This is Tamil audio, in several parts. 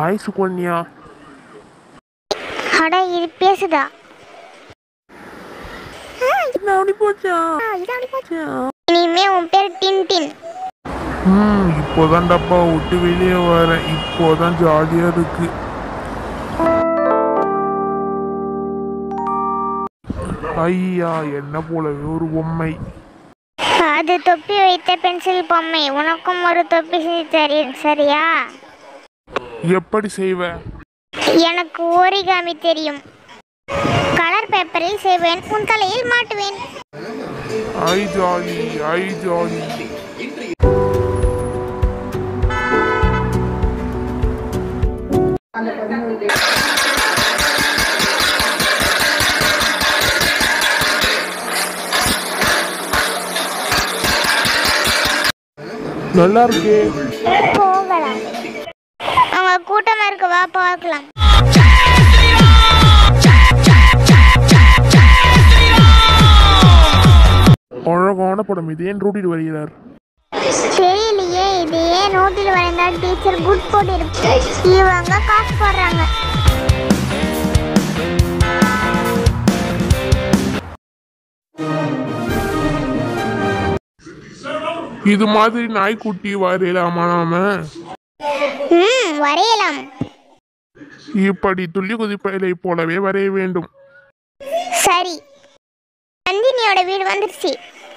ஹாய் சுகன்யா அட இது பேசுதா என்ன அப்படி போச்சா அப்படி போச்சா இனிமே உன் பேர் டின்டின் ம் இப்போதான் டப்பா விட்டு வெளியே வரேன் இப்போதான் ஜாலியா இருக்கு ஐயா என்ன போலவே ஒரு பொம்மை அது தொப்பி வைத்த பென்சில் பொம்மை உனக்கும் ஒரு தொப்பி செய்து தரேன் சரியா எப்படி செய்வ எனக்கு ஓரிகாமி தெரியும் கலர் பேப்பரில் செய்வேன் உன் தலையில் மாட்டுவேன் ஐ ஜாலி ஐ ஜாலி நல்லா இருக்கே போகலாம் அவங்க கூட்டமா இருக்கு வா பார்க்கலாம் அழகான படம் இது ஏன் ரூட்டிட்டு வருகிறார் தெரியலையே இது ஏன் நோட்டில் வரைந்தால் டீச்சர் குட் போட்டு இவங்க காசு போடுறாங்க இது மாதிரி நாய்க்குட்டி வரையலாமா நாம ம் வரையலாம் இப்படி துள்ளி குதிப்பதை போலவே வரைய வேண்டும் சரி நந்தினியோட வீடு வந்துருச்சு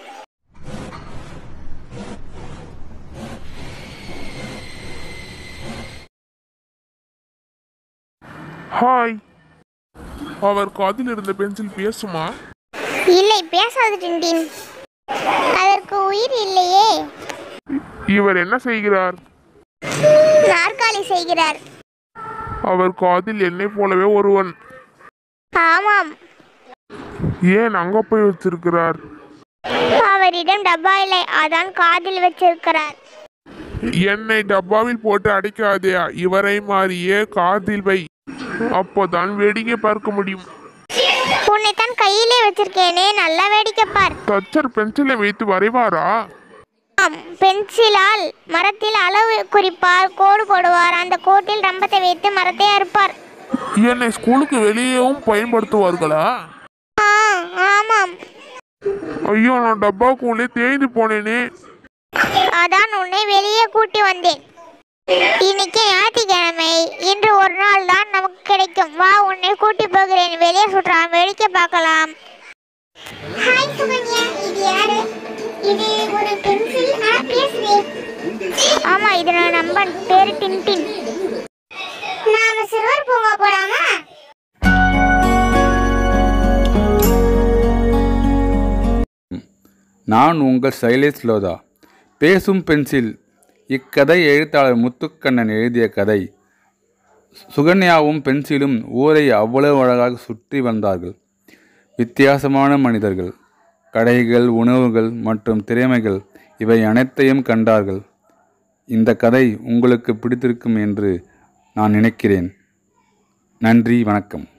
ஹாய் அவர் காதில் இருந்த பென்சில் பேசுமா இல்லை பேசாது டின்டின் அதற்கு உயிர் இல்லையே இவர் என்ன செய்கிறார் நாற்காலி செய்கிறார் அவர் காதில் என்னை போலவே ஒருவன் ஆமாம் ஏன் அங்க போய் வச்சிருக்கிறார் அவரிடம் டப்பா இல்லை அதான் காதில் வச்சிருக்கிறார் என்னை டப்பாவில் போட்டு அடைக்காதே இவரை மாறியே காதில் வை அப்போதான் வேடிக்கை பார்க்க முடியும் உன்னைத்தான் கையிலே வச்சிருக்கேனே நல்லா வேடிக்கை பார் தச்சர் பென்சிலை வைத்து வரைவாரா ஆம் பென்சிலால் மரத்தில் அளவு குறிப்பார் கோடு போடுவார் அந்த கோட்டில் ரம்பத்தை வைத்து மரத்தை அறுப்பார் என்னை ஸ்கூலுக்கு வெளியேவும் பயன்படுத்துவார்களா ஆ ஆமாம் ஐயோ நான் டப்பாக்குள்ளே தேய்ந்து போனேனே அதான் உன்னை வெளியே கூட்டி வந்தேன் இன்னைக்கு ஞாயிற்றுக்கிழமை இன்று ஒரு நாள் தான் நமக்கு கிடைக்கும் வா உன்னை கூட்டி போகிறேன் வெளியே சுற்றான் வேடிக்கை பார்க்கலாம் ஹாய் சுகன்யா இது யாரு இது ஒரு பென்சில் ஆ பேசுதே ஆமா இது நான் நம்பன் பேரு டின்டின் நாம சிறுவர் பூங்கா போலாமா நான் உங்கள் சைலேஷ் லோதா பேசும் பென்சில் இக்கதை எழுத்தாளர் முத்துக்கண்ணன் எழுதிய கதை சுகன்யாவும் பென்சிலும் ஊரை அவ்வளவு அழகாக சுற்றி வந்தார்கள் வித்தியாசமான மனிதர்கள் கடைகள் உணவுகள் மற்றும் திறமைகள் இவை அனைத்தையும் கண்டார்கள் இந்த கதை உங்களுக்கு பிடித்திருக்கும் என்று நான் நினைக்கிறேன் நன்றி வணக்கம்